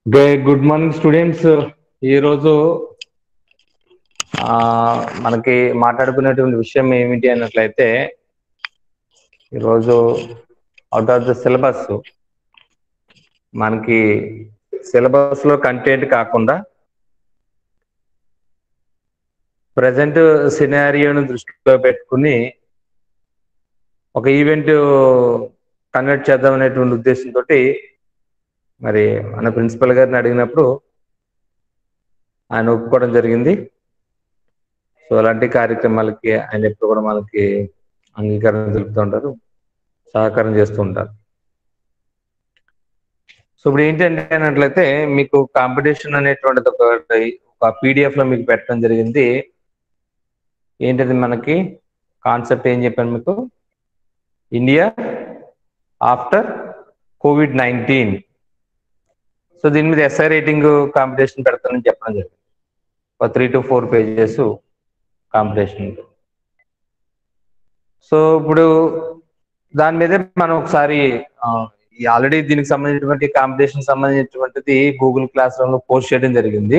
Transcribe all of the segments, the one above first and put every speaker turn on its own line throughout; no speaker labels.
okay good morning students ఈరోజు ఆ, మనకి మాట్లాడుకునేటువంటి విషయం ఏమిటి అన్నట్లయితే ఈరోజు అవుట్ ఆఫ్ ద సిలబస్ మనకి సిలబస్ లో కంటెంట్ కాకుండా ప్రజెంట్ సినారియోను దృష్టిలో పెట్టుకుని ఒక ఈవెంట్ కండక్ట్ చేద్దాం అనేటువంటి ఉద్దేశంతో మరి మన ప్రిన్సిపల్ గారిని అడిగినప్పుడు ఆయన ఒప్పుకోవడం జరిగింది సో అలాంటి కార్యక్రమాలకి ఆయన ఎప్పుడు కూడా మనకి అంగీకారం తెలుపుతూ ఉంటారు సహకారం చేస్తూ ఉంటారు సో ఇప్పుడు ఏంటంటే అన్నట్లయితే మీకు కాంపిటీషన్ అనేటువంటిది ఒక ఒక పీడిఎఫ్ లో మీకు పెట్టడం జరిగింది ఏంటది మనకి కాన్సెప్ట్ ఏం చెప్పాను మీకు India after covid nineteen so దీని మీద ఎస్ఐ రేటింగ్ కాంపిటీషన్ పెడతానని చెప్పడం జరిగింది ఒక three to four pages competition so ఇప్పుడు దాని మీద మనం ఒకసారి ఆల్రెడీ దీనికి సంబంధించినటువంటి కాంపిటీషన్ సంబంధించినటువంటిది గూగుల్ క్లాస్ రూమ్ లో పోస్ట్ చేయడం జరిగింది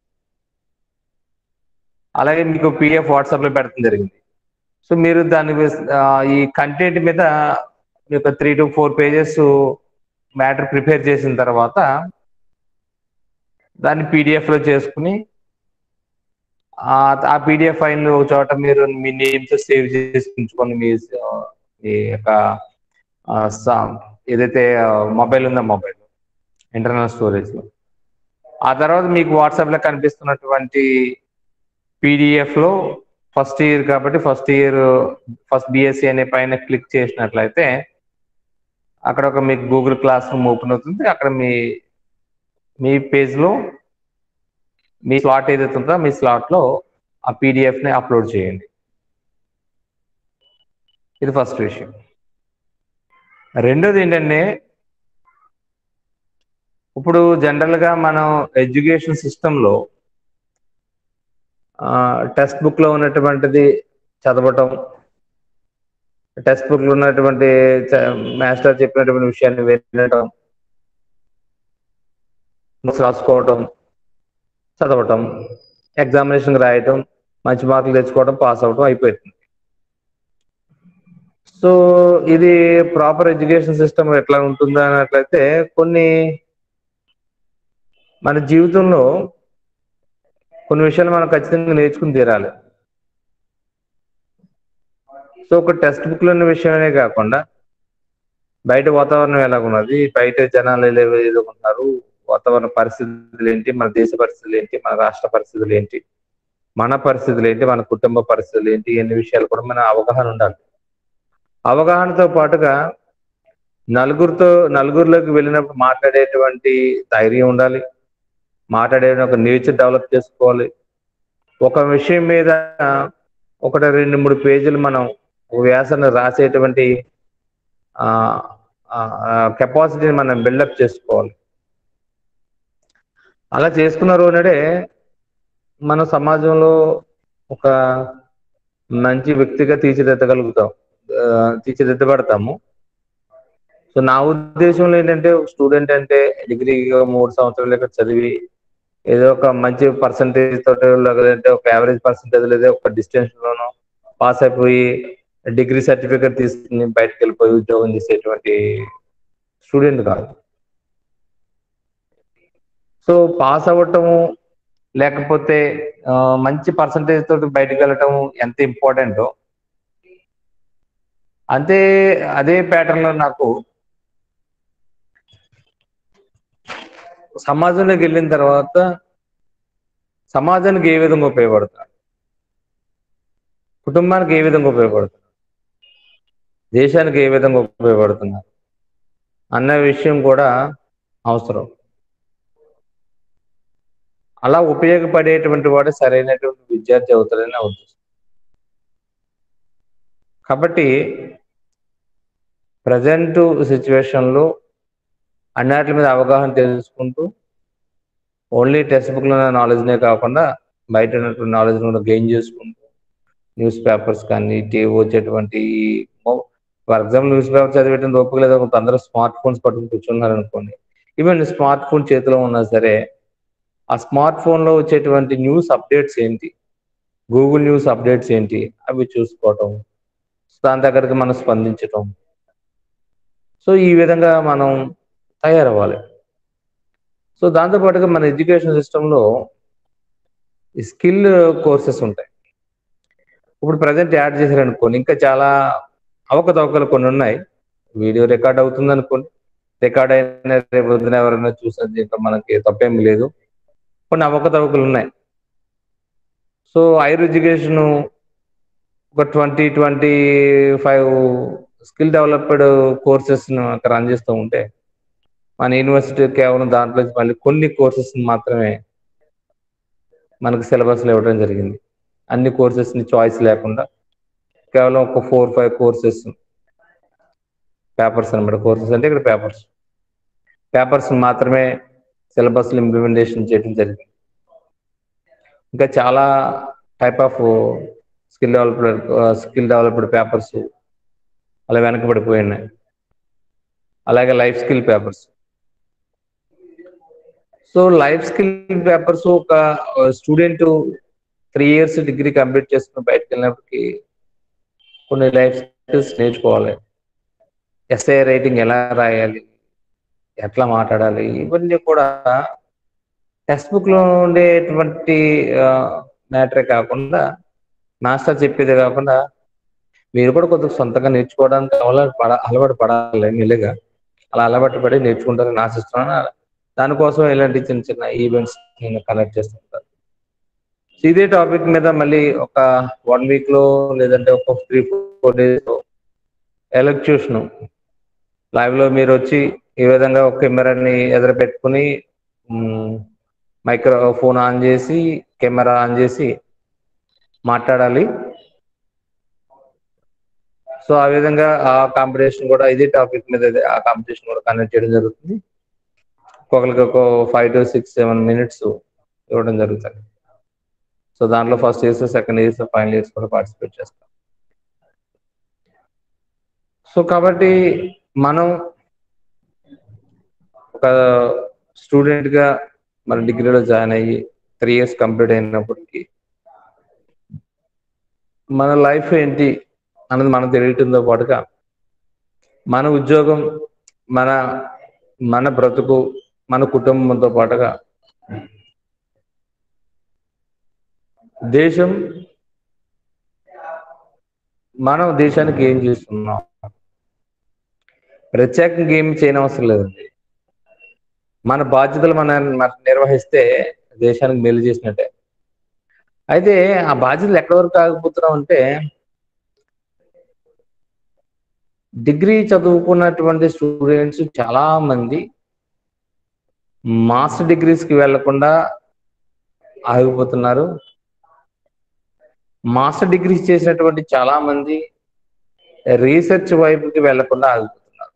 అలాగే మీకు పిఎఫ్ వాట్సాప్ లో పెట్టడం జరిగింది సో మీరు దాని మీద- ఆ, ఈ కంటెంట్ మీద మీ యొక్క three to four pages matter prepare చేసిన తర్వాత దాన్ని పీడిఎఫ్ లో చేసుకుని ఆ- ఆ పీడిఎఫ్ ఫైల్ ఒక చోట మీరు మీ నేమ్స్ సేవ్ చేసి ఉంచుకొని మీ ఆ, మీ యొక్క ఆ, సా- ఏదైతే మొబైల్ ఉందో మొబైల్ ఇంటర్నల్ స్టోరేజ్ లో ఆ తర్వాత మీకు వాట్సాప్ లో కనిపిస్తున్నటువంటి పీడిఎఫ్ లో ఫస్ట్ ఇయర్ కాబట్టి ఫస్ట్ ఇయర్ ఫస్ట్ బిఎస్సి అనే పైన క్లిక్ చేసినట్లయితే అక్కడ ఒక మీకు గూగుల్ క్లాస్ రూమ్ ఓపెన్ అవుతుంది అక్కడ మీ మీ పేజ్ లో మీ స్లాట్ ఏదైతే ఉందో మీ స్లాట్ లో ఆ పీడిఎఫ్ ని అప్లోడ్ చేయండి ఇది ఫస్ట్ విషయం రెండోది ఏంటంటే ఇప్పుడు జనరల్ గా మనం ఎడ్యుకేషన్ సిస్టమ్ లో టెక్స్ట్ బుక్ లో ఉన్నటువంటిది చదవటం టెక్స్ట్ బుక్ లో ఉన్నటువంటి మాస్టర్ చెప్పినటువంటి విషయాన్ని వినటం notes రాసుకోవటం చదవటం ఎగ్జామినేషన్ రాయటం మంచి మార్కులు తెచ్చుకోవడం పాస్ అవటం అయిపోతుంది సో ఇది ప్రాపర్ ఎడ్యుకేషన్ సిస్టమ్ ఎట్లా ఉంటుందో అన్నట్లయితే కొన్ని మన జీవితంలో కొన్ని విషయాలు మనం ఖచ్చితంగా నేర్చుకుని తీరాలి సో ఒక టెక్స్ట్ బుక్ లో ఉన్న విషయమే కాకుండా బయట వాతావరణం ఎలాగున్నది బయట జనాలు ఎలా ఎదుర్కొంటున్నారు వాతావరణ పరిస్థితులు ఏంటి మన దేశ పరిస్థితులు ఏంటి మన రాష్ట్ర పరిస్థితులు ఏంటి మన పరిస్థితులు ఏంటి మన కుటుంబ పరిస్థితులు ఏంటి ఎన్ని విషయాలు కూడా మన అవగాహన ఉండాలి అవగాహనతో పాటుగా నలుగురితో నలుగురిలోకి వెళ్ళినప్పుడు మాట్లాడేటువంటి ధైర్యం ఉండాలి మాట్లాడే ఒక నేచర్ డెవలప్ చేసుకోవాలి ఒక విషయం మీద ఒకటి రెండు మూడు పేజీలు మనం ఒక వ్యాసాన్ని రాసేటువంటి కెపాసిటీని మనం బిల్డప్ చేసుకోవాలి అలా చేసుకున్న రోజునడే మన సమాజంలో ఒక మంచి వ్యక్తిగా తీర్చిదిద్దగలుగుతాం ఆ, తీర్చిదిద్దబడతాము సో నా ఉద్దేశంలో ఏంటంటే స్టూడెంట్ అంటే డిగ్రీ మూడు సంవత్సరాలు ఇక్కడ చదివి ఏదో ఒక మంచి పర్సంటేజ్ తోటి లేదంటే ఒక యావరేజ్ పర్సంటేజ్ లేదా ఒక డిస్టెన్స్ లోనో పాస్ అయిపోయి డిగ్రీ సర్టిఫికేట్ తీసుకుని బయటకు వెళ్ళిపోయి ఉద్యోగం చేసేటువంటి స్టూడెంట్ కాదు సో పాస్ అవ్వటము లేకపోతే ఆ, మంచి పర్సంటేజ్ తోటి బయటకు వెళ్ళటం ఎంత ఇంపార్టెంటో అంతే అదే ప్యాటర్న్ లో నాకు సమాజంలోకి వెళ్ళిన తర్వాత సమాజానికి ఏ విధంగా ఉపయోగపడతాడు కుటుంబానికి ఏ విధంగా ఉపయోగపడుతున్నాడు దేశానికి ఏ విధంగా ఉపయోగపడుతున్నారు అన్న విషయం కూడా అవసరం అలా ఉపయోగపడేటువంటి వాడు సరైనటువంటి విద్యార్థి అవుతాడని నా ఉద్దేశం కాబట్టి ప్రజెంట్ సిచ్యువేషన్లో అన్నిటి మీద అవగాహన తెలుసుకుంటూ ఓన్లీ టెక్స్ట్ బుక్లో ఉన్న నాలెడ్జ్నే కాకుండా బయట ఉన్నటువంటి నాలెడ్జ్ కూడా గెయిన్ చేసుకుంటూ న్యూస్ పేపర్స్ కానీ టీవీ వచ్చేటువంటి ఫర్ ఎగ్జాంపుల్ న్యూస్ పేపర్ చదివేటువంటి ఓపిక లేదా కొంత అందరూ స్మార్ట్ ఫోన్స్ పట్టుకుని కూర్చున్నారు అనుకోండి ఈవెన్ స్మార్ట్ ఫోన్ చేతిలో ఉన్నా సరే ఆ స్మార్ట్ ఫోన్లో వచ్చేటువంటి న్యూస్ అప్డేట్స్ ఏంటి గూగుల్ న్యూస్ అప్డేట్స్ ఏంటి అవి చూసుకోవటం దాని దగ్గరికి మనం స్పందించటం సో ఈ విధంగా మనం తయారవ్వాలి సో దాంతోపాటుగా మన ఎడ్యుకేషన్ సిస్టంలో స్కిల్ కోర్సెస్ ఉంటాయి ఇప్పుడు ప్రజెంట్ యాడ్ చేశారనుకోండి ఇంకా చాలా అవకతవకలు కొన్ని ఉన్నాయి వీడియో రికార్డ్ అవుతుంది అనుకోండి రికార్డ్ అయిన రేపు పొద్దున ఎవరైనా చూసేది దీంట్లో మనకి తప్పేం లేదు కొన్ని అవకతవకలు ఉన్నాయి సో హైర్ ఎడ్యుకేషన్ ఒక twenty twenty five skill developed courses అక్కడ రన్ చేస్తూ ఉంటే మన యూనివర్సిటీ కేవలం దాంట్లో మళ్ళీ కొన్ని కోర్సెస్ మాత్రమే మనకు సిలబస్లో ఇవ్వడం జరిగింది అన్ని కోర్సెస్ని చాయిస్ లేకుండా కేవలం ఒక ఫోర్ ఫైవ్ కోర్సెస్ పేపర్స్ అనమాట కోర్సెస్ అంటే ఇక్కడ పేపర్స్ పేపర్స్ మాత్రమే సిలబస్లో ఇంప్లిమెంటేషన్ చేయడం జరిగింది ఇంకా చాలా type of skill developed skill developed papers అలా వెనకబడిపోయి ఉన్నాయి అలాగే life skill papers so life skill papers ఒక student three years degree complete చేసుకుని బయటకు వెళ్ళినప్పటికీ కొన్ని లైఫ్ స్కిల్స్ నేర్చుకోవాలి ఎస్ఐ రైటింగ్ ఎలా రాయాలి ఎట్లా మాట్లాడాలి ఇవన్నీ కూడా టెక్స్ట్ బుక్ లో ఉండేటువంటి మ్యాటరే కాకుండా మాస్టర్ చెప్పేది కాకుండా మీరు కూడా కొద్దిగా సొంతంగా నేర్చుకోవడానికి అలవాటు పడ అలవాటు పడాలి మెల్లిగా అలా అలవాటు పడి నేర్చుకుంటారని ఆశిస్తున్నాను దానికోసం ఇలాంటి చిన్న చిన్న ఈవెంట్స్ నేను కనెక్ట్ చేస్తుంటాను ఇదే టాపిక్ మీద మళ్ళీ ఒక వన్ వీక్ లో లేదంటే ఒక three four days elocution live లో మీరు వచ్చి ఈ విధంగా ఒక కెమెరాని ఎదురు పెట్టుకుని మైక్రోఫోన్ ఆన్ చేసి కెమెరా ఆన్ చేసి మాట్లాడాలి సో ఆ విధంగా ఆ కాంపిటీషన్ కూడా ఇదే టాపిక్ మీద ఆ కాంపిటీషన్ కూడా కండక్ట్ చేయడం జరుగుతుంది ఒక్కొక్కరికి ఒక five to six seven minutes ఇవ్వడం జరుగుతుంది సో దాంట్లో first years second years final years కూడా పార్టిసిపేట్ చేస్తాం సో కాబట్టి మనం ఒక స్టూడెంట్ గా మన డిగ్రీలో జాయిన్ అయ్యి త్రీ ఇయర్స్ కంప్లీట్ అయినప్పటికీ మన లైఫ్ ఏంటి అన్నది మనకు తెలియటంతో పాటుగా మన ఉద్యోగం మన మన బ్రతుకు మన కుటుంబంతో పాటుగా దేశం మనం దేశానికి ఏం చేస్తున్నాం ప్రత్యేకంగా ఏమి చేయనవసరం లేదండి మన బాధ్యతలు మనం నిర్వహిస్తే దేశానికి మేలు చేసినట్టే అయితే ఆ బాధ్యతలు ఎక్కడి వరకు ఆగిపోతున్నాం అంటే డిగ్రీ చదువుకున్నటువంటి స్టూడెంట్స్ చాలా మంది మాస్టర్ డిగ్రీస్కి వెళ్లకుండా ఆగిపోతున్నారు మాస్టర్ డిగ్రీస్ చేసినటువంటి చాలా మంది రీసెర్చ్ వైపుకి వెళ్లకుండా ఆగిపోతున్నారు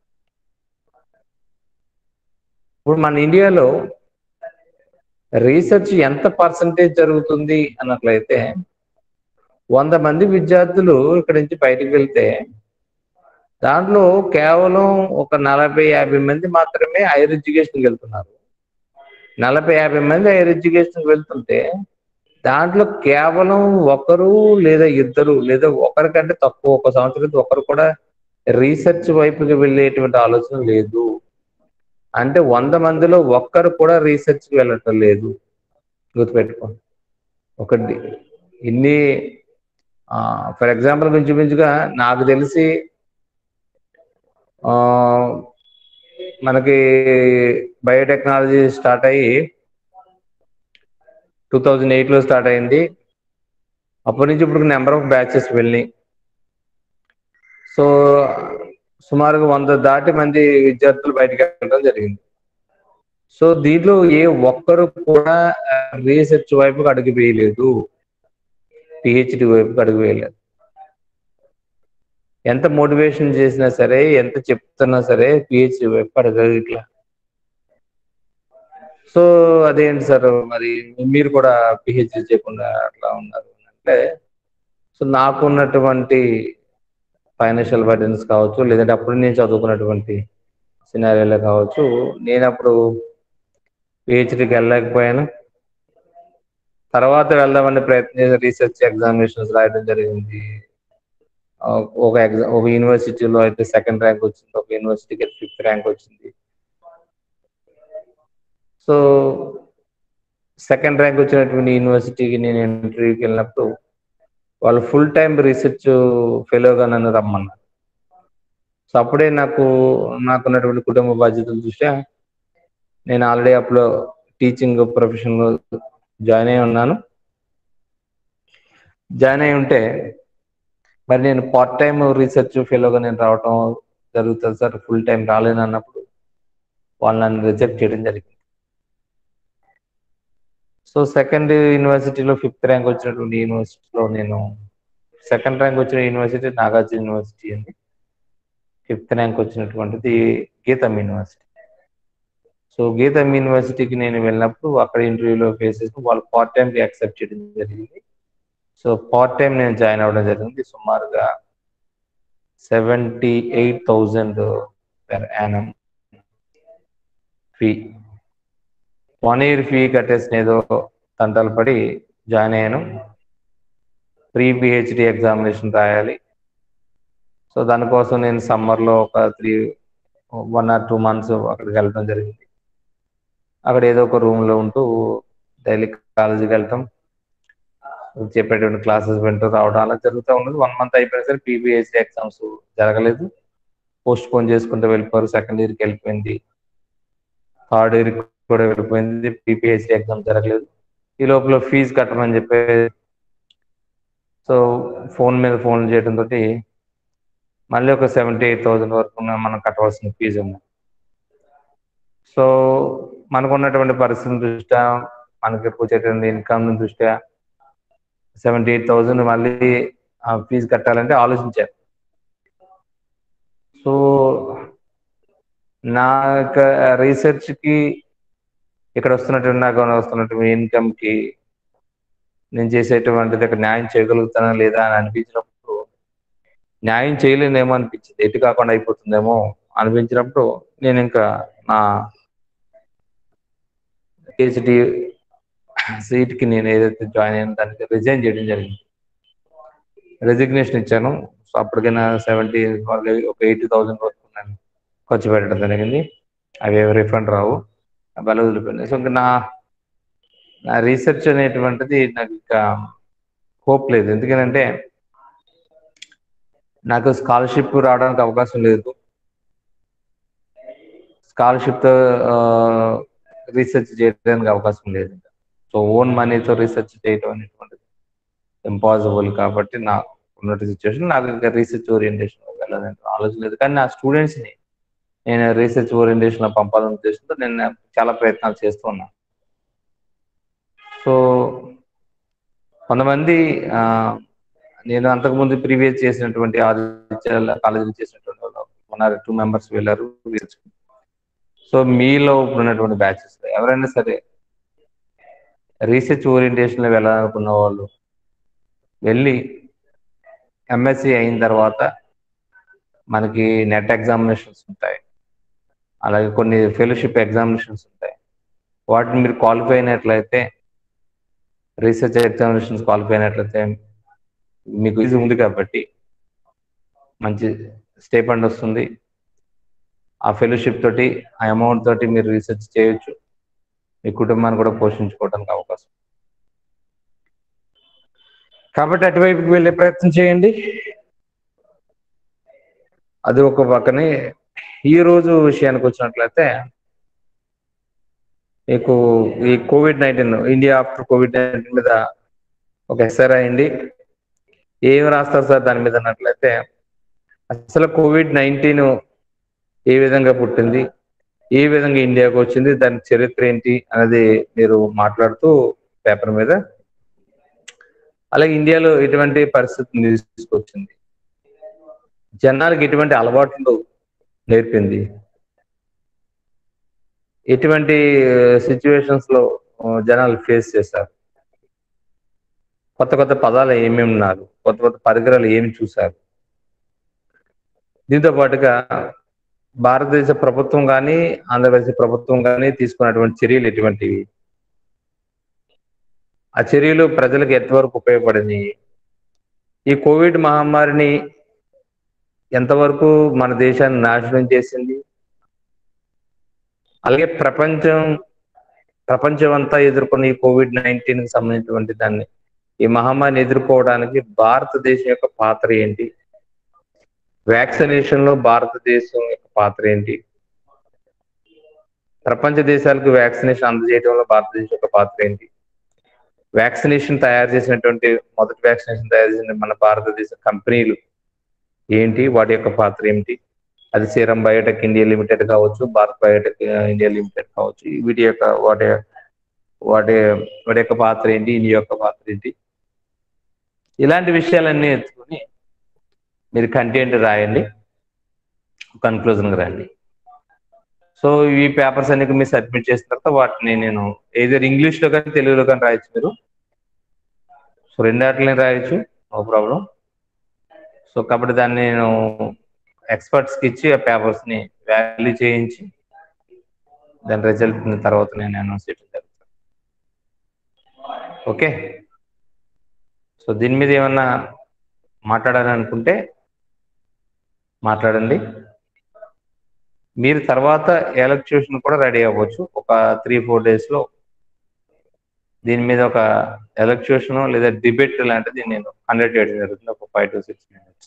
ఇప్పుడు మన ఇండియాలో రీసెర్చ్ ఎంత పర్సంటేజ్ జరుగుతుంది అన్నట్లయితే వంద మంది విద్యార్థులు ఇక్కడ నుంచి బయటికి వెళ్తే దాంట్లో కేవలం ఒక నలభై యాభై మంది మాత్రమే హైయర్ ఎడ్యుకేషన్కి వెళ్తున్నారు నలభై యాభై మంది హైయర్ ఎడ్యుకేషన్కి వెళ్తుంటే దాంట్లో కేవలం ఒకరు లేదా ఇద్దరు లేదా ఒకరికంటే తక్కువ ఒక సంవత్సరం ఒకరు కూడా రీసెర్చ్ వైపుకి వెళ్ళేటువంటి ఆలోచన లేదు అంటే వంద మందిలో ఒక్కరు కూడా రీసెర్చ్కి వెళ్ళటం లేదు గుర్తుపెట్టుకోండి ఒకటి ఇన్ని ఫర్ ఎగ్జాంపుల్ మించుమించుగా నాకు తెలిసి మనకి బయోటెక్నాలజీ స్టార్ట్ అయ్యి టూ థౌజండ్ ఎయిట్లో స్టార్ట్ అయింది అప్పటి నుంచి ఇప్పుడు నెంబర్ ఆఫ్ బ్యాచెస్ వెళ్ళి సో సుమారుగా వంద దాటి మంది విద్యార్థులు బయటకు వెళ్ళడం జరిగింది సో దీంట్లో ఏ ఒక్కరు కూడా రీసెర్చ్ వైపుకి అడుగు వేయలేదు పిహెచ్డి వైపుకి అడుగు వేయలేదు ఎంత మోటివేషన్ చేసినా సరే ఎంత చెప్తున్నా సరే పిహెచ్డి వైపు అడగదు ఇట్లా సో అదేంటి సార్ మరి మీరు కూడా పిహెచ్డి చేయకుండా అట్లా ఉన్నారు అంటే సో నాకున్నటువంటి ఫైనాన్షియల్ బర్డెన్స్ కావచ్చు లేదంటే అప్పుడు నేను చదువుకున్నటువంటి సినారియోలో కావచ్చు నేను అప్పుడు పిహెచ్డికి వెళ్ళలేకపోయాను తర్వాత వెళ్దామని ప్రయత్నం రీసెర్చ్ ఎగ్జామినేషన్స్ రాయడం జరిగింది ఆ, ఒక ఎగ్జామ్ ఒక యూనివర్సిటీలో అయితే సెకండ్ ర్యాంక్ వచ్చింది ఒక యూనివర్సిటీకి అయితే ఫిఫ్త్ ర్యాంక్ వచ్చింది సో సెకండ్ ర్యాంక్ వచ్చినటువంటి యూనివర్సిటీకి నేను ఇంటర్వ్యూకి వెళ్ళినప్పుడు వాళ్ళు ఫుల్ టైం రీసెర్చ్ ఫెలోగా నన్ను రమ్మన్నారు సో అప్పుడే నాకు నాకున్నటువంటి కుటుంబ బాధ్యతల దృష్ట్యా నేను ఆల్రెడీ అప్పుడు టీచింగ్ ప్రొఫెషన్లో జాయిన్ అయి ఉన్నాను జాయిన్ అయి ఉంటే మరి నేను పార్ట్ టైం రీసెర్చ్ ఫెలోగా నేను రావటం జరుగుతుంది సార్ ఫుల్ టైం రాలేను అన్నప్పుడు వాళ్ళు నన్ను రిజెక్ట్ చేయడం జరిగింది సో సెకండ్ యూనివర్సిటీలో ఫిఫ్త్ ర్యాంక్ వచ్చినటువంటి యూనివర్సిటీలో నేను సెకండ్ ర్యాంక్ వచ్చిన యూనివర్సిటీ నాగార్జున యూనివర్సిటీ అండి ఫిఫ్త్ ర్యాంక్ వచ్చినటువంటిది గీతం యూనివర్సిటీ సో గీతం యూనివర్సిటీకి నేను వెళ్ళినప్పుడు అక్కడ ఇంటర్వ్యూలో ఫేస్ చేసి వాళ్ళు పార్ట్ టైంకి యాక్సెప్ట్ చేయడం జరిగింది సో పార్ట్ టైం నేను జాయిన్ అవ్వడం జరిగింది సుమారుగా seventy eight thousand per annum fee one year fee కట్టేసిన ఏదో తంటాలు పడి జాయిన్ అయ్యాను ప్రీ పిహెచ్డి ఎగ్జామినేషన్ రాయాలి సో దానికోసం నేను సమ్మర్లో ఒక three one or two months అక్కడికి వెళ్ళడం జరిగింది అక్కడ ఏదో ఒక రూమ్లో ఉంటూ డైలీ కాలేజీకి వెళ్తాం చెప్పేటువంటి క్లాసెస్ వింటూ రావడం అలా జరుగుతూ ఉన్నది వన్ మంత్ అయిపోయిన సరే పీబీహెచ్డి ఎగ్జామ్స్ జరగలేదు పోస్ట్ పోన్ చేసుకుంటూ వెళ్ళిపోయారు సెకండ్ ఇయర్కి వెళ్ళిపోయింది థర్డ్ ఇయర్ కూడా వెళ్ళిపోయింది పీపీహెచ్డి ఎగ్జామ్ జరగలేదు ఈ లోపల ఫీజు కట్టమని చెప్పి సో ఫోన్ మీద ఫోన్ చేయడంతో మళ్ళీ ఒక సెవెంటీ ఎయిట్ థౌసండ్ వరకు మనం కట్టవలసిన ఫీజు ఉంది సో మనకు ఉన్నటువంటి పరిస్థితి దృష్ట్యా మనకి వచ్చేటువంటి ఇన్కమ్ దృష్ట్యా సెవెంటీ ఎయిట్ థౌసండ్ మళ్ళీ ఆ ఫీజు కట్టాలంటే ఆలోచించారు సో నా యొక్క రీసెర్చ్కి ఇక్కడ వస్తున్నటువంటి నాకు వస్తున్నటువంటి ఇన్కమ్కి నేను చేసేటువంటిది ఇక్కడ న్యాయం చేయగలుగుతానా లేదా అని అనిపించినప్పుడు న్యాయం చేయలేనేమో అనిపించింది ఎటు కాకుండా అయిపోతుందేమో అనిపించినప్పుడు నేను ఇంకా నా పిహెచ్డి సీట్కి నేను ఏదైతే జాయిన్ అయిన దానికి రిజైన్ చేయడం జరిగింది రెసిగ్నేషన్ ఇచ్చాను సో అప్పటికైనా సెవెంటీ ఒక ఎయిటీ థౌసండ్ వరకు నేను ఖర్చు పెట్టడం జరిగింది అవి ఏవి రిఫండ్ రావు అవి వదిలిపోయినాయి సో ఇంకా నా నా రీసెర్చ్ అనేటువంటిది నాకు ఇంకా హోప్ లేదు ఎందుకంటే నాకు స్కాలర్షిప్ రావడానికి అవకాశం లేదు స్కాలర్షిప్తో రీసెర్చ్ చేయడానికి అవకాశం లేదు సో ఓన్ మనీతో రీసెర్చ్ చేయడం అనేటువంటిది ఇంపాసిబుల్ కాబట్టి నా ఉన్నటువంటి సిచ్యువేషన్ నాకు ఇంకా రీసెర్చ్ ఓరియంటేషన్ వెళ్ళాలని ఆలోచన లేదు కానీ నా స్టూడెంట్స్ని నేను రీసెర్చ్ ఓరియంటేషన్ పంపాలని ఉద్దేశంతో నేను చాలా ప్రయత్నాలు చేస్తూ ఉన్నాను సో కొంతమంది నేను అంతకుముందు ప్రీవియస్ చేసినటువంటి ఆదిత్య కాలేజీలు చేసినటువంటి వాళ్ళు ఉన్నారు టూ మెంబర్స్ వెళ్ళారు సో మీలో ఉన్నటువంటి బ్యాచెస్ ఎవరైనా సరే రీసెర్చ్ ఓరియంటేషన్లో వెళ్ళాలనుకున్న వాళ్ళు వెళ్ళి ఎంఎస్సి అయిన తర్వాత మనకి నెట్ ఎగ్జామినేషన్స్ ఉంటాయి అలాగే కొన్ని ఫెలోషిప్ ఎగ్జామినేషన్స్ ఉంటాయి వాటిని మీరు క్వాలిఫై అయినట్లయితే రీసెర్చ్ ఎగ్జామినేషన్స్ క్వాలిఫై అయినట్లయితే మీకు ఈజీ ఉంది కాబట్టి మంచి స్టేపండ్ వస్తుంది ఆ ఫెలోషిప్ తోటి ఆ అమౌంట్ తోటి మీరు రీసెర్చ్ చేయొచ్చు మీ కుటుంబాన్ని కూడా పోషించుకోవడానికి అవకాశం కాబట్టి అటువైపుకి వెళ్ళే ప్రయత్నం చేయండి అది ఒక పక్కనే ఈ రోజు విషయానికి వచ్చినట్లయితే మీకు ఈ covid nineteen India after covid nineteen మీద ఒక ఎస్ఆర్ అయింది ఏం రాస్తారు సార్ దాని మీద అన్నట్లయితే అసలు కోవిడ్ నైన్టీన్ ఏ విధంగా పుట్టింది ఏ విధంగా ఇండియాకు వచ్చింది దాని చరిత్ర ఏంటి అనేది మీరు మాట్లాడుతూ పేపర్ మీద అలాగే ఇండియాలో ఎటువంటి పరిస్థితిని తీసుకొచ్చింది జనాలకు ఎటువంటి అలవాట్లు నేర్పింది ఎటువంటి సిచ్యువేషన్స్ లో జనాలు ఫేస్ చేశారు కొత్త కొత్త పదాలు ఏమేమి ఉన్నారు కొత్త కొత్త పరికరాలు ఏమి చూశారు దీంతో పాటుగా భారతదేశ ప్రభుత్వం కానీ ఆంధ్రప్రదేశ్ ప్రభుత్వం కానీ తీసుకున్నటువంటి చర్యలు ఎటువంటివి ఆ చర్యలు ప్రజలకు ఎంతవరకు ఉపయోగపడింది ఈ కోవిడ్ మహమ్మారిని ఎంతవరకు మన దేశాన్ని నాశనం చేసింది అలాగే ప్రపంచం ప్రపంచం అంతా ఎదుర్కొన్న ఈ కోవిడ్ నైన్టీన్ కి సంబంధించినటువంటి దాన్ని ఈ మహమ్మారిని ఎదుర్కోవడానికి భారతదేశం యొక్క పాత్ర ఏంటి వ్యాక్సినేషన్ లో భారతదేశం యొక్క పాత్ర ఏంటి ప్రపంచ దేశాలకు వ్యాక్సినేషన్ అందజేయడంలో భారతదేశం యొక్క పాత్ర ఏంటి వ్యాక్సినేషన్ తయారు చేసినటువంటి మొదటి వ్యాక్సినేషన్ తయారు చేసిన మన భారతదేశ కంపెనీలు ఏంటి వాటి యొక్క పాత్ర ఏమిటి అది సీరం బయోటెక్ ఇండియా లిమిటెడ్ కావచ్చు భారత్ బయోటెక్ ఇండియా లిమిటెడ్ కావచ్చు వీటి యొక్క వాటి వాటి వాటి యొక్క పాత్ర ఏంటి ఇండియా యొక్క పాత్ర ఏంటి ఇలాంటి విషయాలన్నీ ఎత్తుకుని మీరు కంటెంట్ రాయండి కన్క్లూజన్కి రండి సో ఈ పేపర్స్ అన్ని మీరు సబ్మిట్ చేసిన తర్వాత వాటిని నేను ఏదైనా ఇంగ్లీష్లో కానీ తెలుగులో కానీ రాయొచ్చు మీరు సో రెండాటిని రాయొచ్చు నో ప్రాబ్లం సో కాబట్టి దాన్ని నేను ఎక్స్పర్ట్స్కి ఇచ్చి ఆ పేపర్స్ని వాల్యూ చేయించి దాని రిజల్ట్ తర్వాత నేను అనౌన్స్ చేయడం జరుగుతుంది ఓకే సో దీని మీద ఏమన్నా మాట్లాడాలని అనుకుంటే మాట్లాడండి మీరు తర్వాత ఎలక్ట్యూషన్ కూడా రెడీ అవ్వచ్చు ఒక త్రీ ఫోర్ డేస్లో దీని మీద ఒక ఎలక్ట్యూషన్ లేదా డిబేట్ లాంటిది నేను కండక్ట్ చేయడం జరుగుతుంది ఒక five to six minutes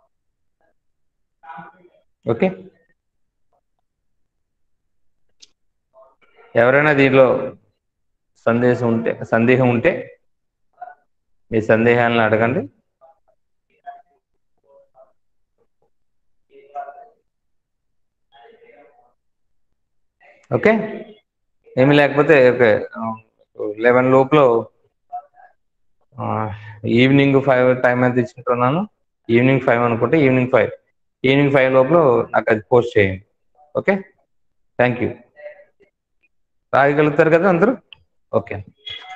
okay ఎవరైనా దీనిలో సందేశం ఉంటే సందేహం ఉంటే మీ సందేహాలను అడగండి ఓకే ఏమి లేకపోతే ఓకే లెవెన్ లోపల ఈవినింగ్ ఫైవ్ టైం ఎంత ఇచ్చుకుంటున్నాను ఈవినింగ్ ఫైవ్ అనుకుంటే ఈవినింగ్ ఫైవ్ ఈవినింగ్ ఫైవ్ లోపల నాకు అది పోస్ట్ చేయండి ఓకే థ్యాంక్ యూ రాయగలుగుతారు కదా అందరూ ఓకే